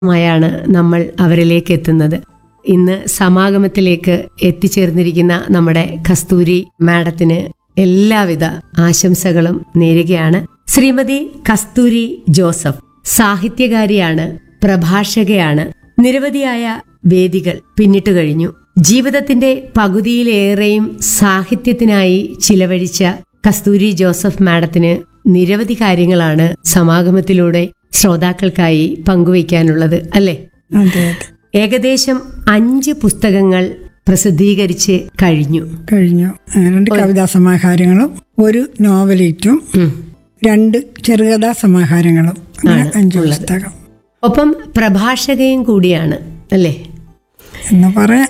മായാണ് നമ്മൾ അവരിലേക്ക് എത്തുന്നത് ഇന്ന് സമാഗമത്തിലേക്ക് എത്തിച്ചേർന്നിരിക്കുന്ന നമ്മുടെ കസ്തൂരി മാഡത്തിന് എല്ലാവിധ ആശംസകളും നേരുകയാണ് ശ്രീമതി കസ്തൂരി ജോസഫ് സാഹിത്യകാരിയാണ് പ്രഭാഷകയാണ് നിരവധിയായ വേദികൾ പിന്നിട്ടു കഴിഞ്ഞു ജീവിതത്തിന്റെ പകുതിയിലേറെയും സാഹിത്യത്തിനായി ചിലവഴിച്ച കസ്തൂരി ജോസഫ് മാഡത്തിന് നിരവധി കാര്യങ്ങളാണ് സമാഗമത്തിലൂടെ ശ്രോതാക്കൾക്കായി പങ്കുവയ്ക്കാനുള്ളത് അല്ലേ അതെ അതെ ഏകദേശം അഞ്ച് പുസ്തകങ്ങൾ പ്രസിദ്ധീകരിച്ച് കഴിഞ്ഞു കഴിഞ്ഞു ആ, രണ്ട് കവിതാ സമാഹാരങ്ങളും ഒരു നോവലേറ്റും ഉം. രണ്ട് ചെറുകഥാ സമാഹാരങ്ങളും അങ്ങനെ അഞ്ച് പുസ്തകം ഒപ്പം പ്രഭാഷകയും കൂടിയാണ് അല്ലേ എന്ന് പറയാം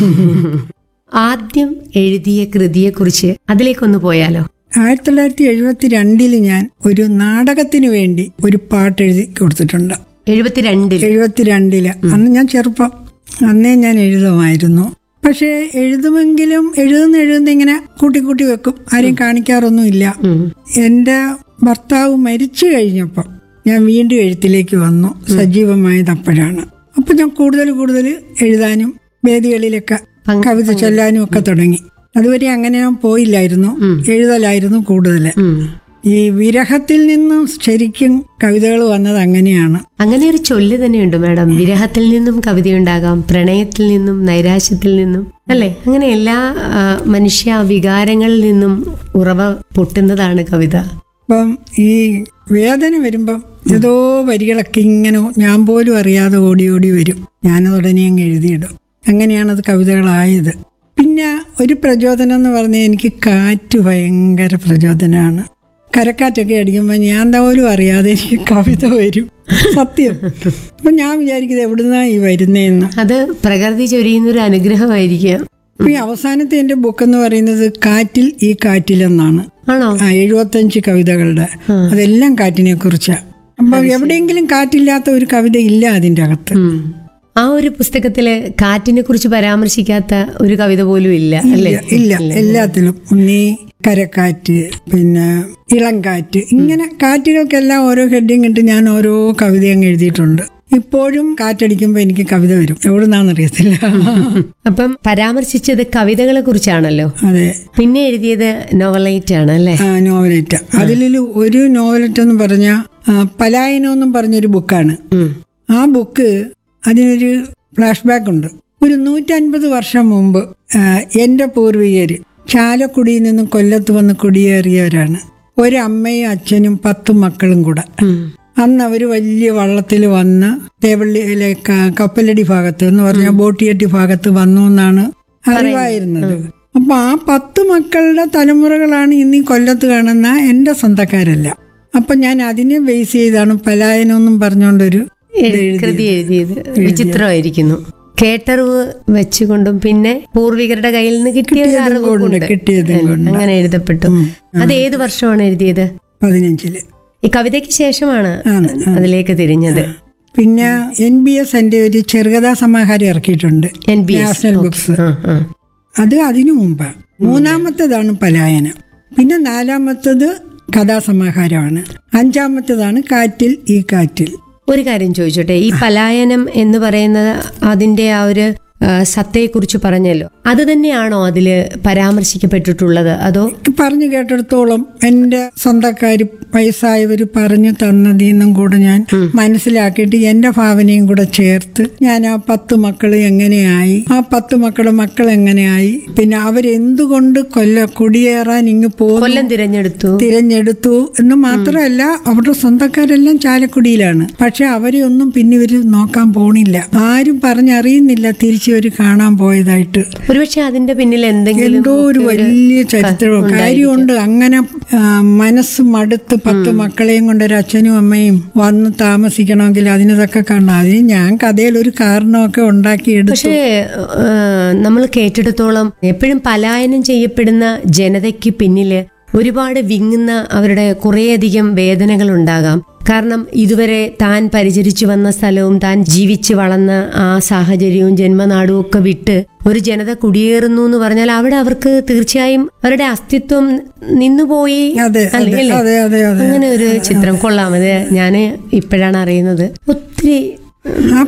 ആദ്യം എഴുതിയ കൃതിയെക്കുറിച്ച് അതിലേക്കൊന്ന് പോയാലോ ആയിരത്തി തൊള്ളായിരത്തി എഴുപത്തി രണ്ടില് ഞാൻ ഒരു നാടകത്തിന് വേണ്ടി ഒരു പാട്ട് എഴുതി കൊടുത്തിട്ടുണ്ട് എഴുപത്തിരണ്ടിൽ എഴുപത്തിരണ്ടില് അന്ന് ഞാൻ ചെറുപ്പം അന്നേ ഞാൻ എഴുതുമായിരുന്നു പക്ഷേ എഴുതുമെങ്കിലും എഴുതുന്ന എഴുതുന്ന ഇങ്ങനെ കൂട്ടി കൂട്ടി വെക്കും ആരെയും കാണിക്കാറൊന്നുമില്ല ഉം. എൻ്റെ ഭർത്താവ് മരിച്ചു കഴിഞ്ഞപ്പോൾ ഞാൻ വീണ്ടും എഴുത്തിലേക്ക് വന്നു സജീവമായത് അപ്പോഴാണ് അപ്പൊ ഞാൻ കൂടുതൽ കൂടുതൽ എഴുതാനും വേദികളിലൊക്കെ പങ്ക് കവിത ചൊല്ലാനും ഒക്കെ തുടങ്ങി അതുവരെ അങ്ങനെ ഞാൻ പോയില്ലായിരുന്നു എഴുതലായിരുന്നു കൂടുതൽ ഉം. ഈ വിരഹത്തിൽ നിന്നും ശരിക്കും കവിതകൾ വന്നത് അങ്ങനെയാണ് അങ്ങനെ ഒരു ചൊല്ല് തന്നെയുണ്ട് മാഡം വിരഹത്തിൽ നിന്നും കവിതയുണ്ടാകാം പ്രണയത്തിൽ നിന്നും നൈരാശ്യത്തിൽ നിന്നും അല്ലേ അങ്ങനെ എല്ലാ ആ, മനുഷ്യ വികാരങ്ങളിൽ നിന്നും ഉറവ പൊട്ടുന്നതാണ് കവിത അപ്പം ഈ വേദന വരുമ്പം ഏതോ വരികളൊക്കെ ഇങ്ങനെ ഞാൻ പോലും അറിയാതെ ഓടി ഓടി വരും ഞാനത് ഉടനെ അങ്ങ് എഴുതിയിടും അങ്ങനെയാണ് അത് കവിതകളായത് പിന്നെ ഒരു പ്രചോദനം എന്ന് പറഞ്ഞാൽ എനിക്ക് കാറ്റ് ഭയങ്കര പ്രചോദനമാണ് കരക്കാറ്റൊക്കെ അടിക്കുമ്പോൾ ഞാൻ പോലും അറിയാതെ എനിക്ക് കവിത വരും സത്യം അപ്പം ഞാൻ വിചാരിക്കുന്നത് എവിടുന്നാ ഈ വരുന്നതെന്ന് അത് പ്രകൃതി ചൊരിയുന്ന ഒരു അനുഗ്രഹമായിരിക്കാം അപ്പൊ ഈ അവസാനത്തെ എൻ്റെ ബുക്ക് എന്ന് പറയുന്നത് കാറ്റിൽ ഈ കാറ്റിലെന്നാണ് ആണോ ആ എഴുപത്തഞ്ച് കവിതകളുടെ അതെല്ലാം കാറ്റിനെ കുറിച്ചാ അപ്പൊ എവിടെയെങ്കിലും കാറ്റില്ലാത്ത ഒരു കവിത ഇല്ല അതിന്റെ അകത്ത് ഉം. ആ ഒരു പുസ്തകത്തില് കാറ്റിനെ കുറിച്ച് പരാമർശിക്കാത്ത ഒരു കവിത പോലും ഇല്ല അല്ലേ ഇല്ല എല്ലാത്തിലും ഉണ്ണി കരക്കാറ്റ് പിന്നെ ഇളം കാറ്റ് ഇങ്ങനെ കാറ്റുകൾക്കെല്ലാം ഓരോ ഹെഡിങ് ഇട്ട് ഞാൻ ഓരോ കവിത അങ്ങ് എഴുതിയിട്ടുണ്ട് ഇപ്പോഴും കാറ്റടിക്കുമ്പോൾ എനിക്ക് കവിത വരും എവിടുന്നാന്നറിയത്തില്ല അപ്പം പരാമർശിച്ചത് കവിതകളെ കുറിച്ചാണല്ലോ അതെ പിന്നെ എഴുതിയത് നോവലൈറ്റ് ആണ് അല്ലേ ആ നോവലേറ്റ് അതിൽ ഒരു നോവലേറ്റ് എന്ന് പറഞ്ഞ പലായനം എന്നും പറഞ്ഞൊരു ബുക്കാണ് ഉം. ആ ബുക്ക് അതിനൊരു ഫ്ലാഷ് ബാക്ക് ഉണ്ട് ഒരു നൂറ്റൻപത് വർഷം മുമ്പ് ആ, എൻ്റെ പൂർവികർ ചാലക്കുടിയിൽ നിന്നും കൊല്ലത്ത് വന്ന് കുടിയേറിയവരാണ് ഒരമ്മയും അച്ഛനും പത്തും മക്കളും കൂടെ ഉം. അന്ന് അവർ വലിയ വള്ളത്തിൽ വന്ന് തേവള്ളിയിലെ ക- കപ്പലടി ഭാഗത്ത് എന്ന് പറഞ്ഞാൽ ബോട്ടിയട്ടി ഭാഗത്ത് വന്നു എന്നാണ് അറിവായിരുന്നത് അപ്പൊ ആ പത്ത് മക്കളുടെ തലമുറകളാണ് ഇന്ന് ഈ കൊല്ലത്ത് കാണുന്ന എൻ്റെ സ്വന്തക്കാരല്ല അപ്പൊ ഞാൻ അതിനെ ബേസ് ചെയ്താണ് പലായനം എന്നും പറഞ്ഞുകൊണ്ടൊരു എഴു- കൃതി എഴുതിയത് വിചിത്രമായിരിക്കുന്നു കേട്ടറിവ് വെച്ചുകൊണ്ടും പിന്നെ പൂർവികരുടെ കയ്യിൽ നിന്ന് കിട്ടിയ ഒരു അറിവ് കൊണ്ട് കൊണ്ട് കിട്ടിയതും കൊണ്ട് അങ്ങനെ എഴുതപ്പെട്ടു അത് ഏത് വർഷമാണ് എഴുതിയത് പതിനഞ്ചില് ഈ കവിതയ്ക്ക് ശേഷമാണ് ആണ് അതിലേക്ക് തിരിഞ്ഞത് പിന്നെ എൻ ബി എസ് എൻ്റെ ഒരു ചെറുകഥാ സമാഹാരം ഇറക്കിയിട്ടുണ്ട് N B S national books ആ, ആ. അത് അതിനു മുമ്പാണ് മൂന്നാമത്തേതാണ് പലായനം പിന്നെ നാലാമത്തത് കഥാസമാഹാരമാണ് അഞ്ചാമത്തേതാണ് കാറ്റിൽ ഈ കാറ്റിൽ ഒരു കാര്യം ചോദിച്ചോട്ടെ ഈ പലായനം എന്ന് പറയുന്നത് അതിന്റെ ആ ഒരു ആ, സത്തയെക്കുറിച്ച് പറഞ്ഞല്ലോ അത് തന്നെയാണോ അതില് പരാമർശിക്കപ്പെട്ടിട്ടുള്ളത് അതോ പറഞ്ഞു കേട്ടിടത്തോളം എൻ്റെ സ്വന്തക്കാർ വയസ്സായവർ പറഞ്ഞു തന്നതിൽ നിന്നും കൂടെ ഞാൻ മനസ്സിലാക്കിയിട്ട് എൻ്റെ ഭാവനയും കൂടെ ചേർത്ത് ഞാൻ ആ പത്ത് മക്കൾ എങ്ങനെയായി ആ പത്ത് മക്കളുടെ മക്കൾ എങ്ങനെയായി പിന്നെ അവരെന്തുകൊണ്ട് കൊല്ല കുടിയേറാൻ ഇങ്ങ് പോകുന്നു കൊല്ലം തിരഞ്ഞെടുത്തു തിരഞ്ഞെടുത്തു എന്ന് മാത്രമല്ല അവരുടെ സ്വന്തക്കാരെല്ലാം ചാലക്കുടിയിലാണ് പക്ഷെ അവരെ ഒന്നും പിന്നെ ഇവര് നോക്കാൻ പോണില്ല ആരും പറഞ്ഞറിയുന്നില്ല തിരിച്ചു ഇവര് കാണാൻ പോയതായിട്ട് ഒരുപക്ഷെ അതിന്റെ പിന്നിൽ എന്തെങ്കിലും എന്തോ ഒരു വലിയ ചരിത്രവും കാര്യമുണ്ട് അങ്ങനെ ആ, മനസ്സ് മടുത്ത് പത്ത് മക്കളെയും കൊണ്ട് ഒരു അച്ഛനും അമ്മയും വന്ന് താമസിക്കണമെങ്കിൽ അതിനതൊക്കെ കാണണം അതിന് ഞാൻ കഥയിൽ ഒരു കാരണമൊക്കെ ഉണ്ടാക്കിയെടുത്തു പക്ഷേ നമ്മൾ കേട്ടിടത്തോളം എപ്പോഴും പലായനം ചെയ്യപ്പെടുന്ന ജനതയ്ക്ക് പിന്നില് ഒരുപാട് വിങ്ങുന്ന അവരുടെ കുറേയധികം വേദനകൾ ഉണ്ടാകാം കാരണം ഇതുവരെ താൻ പരിചരിച്ചു വന്ന സ്ഥലവും താൻ ജീവിച്ച് വളർന്ന ആ സാഹചര്യവും ജന്മനാടും ഒക്കെ വിട്ട് ഒരു ജനത കുടിയേറുന്നു എന്ന് പറഞ്ഞാൽ അവിടെ അവർക്ക് തീർച്ചയായും അവരുടെ അസ്തിത്വം നിന്നുപോയി അതെ അല്ലേ? അതെ അല്ലേ? അതെ അതെ അതെ അങ്ങനെ ഒരു ചിത്രം കൊള്ളാം അത് ഞാൻ ഇപ്പോഴാണ് അറിയുന്നത് ഒത്തിരി ആ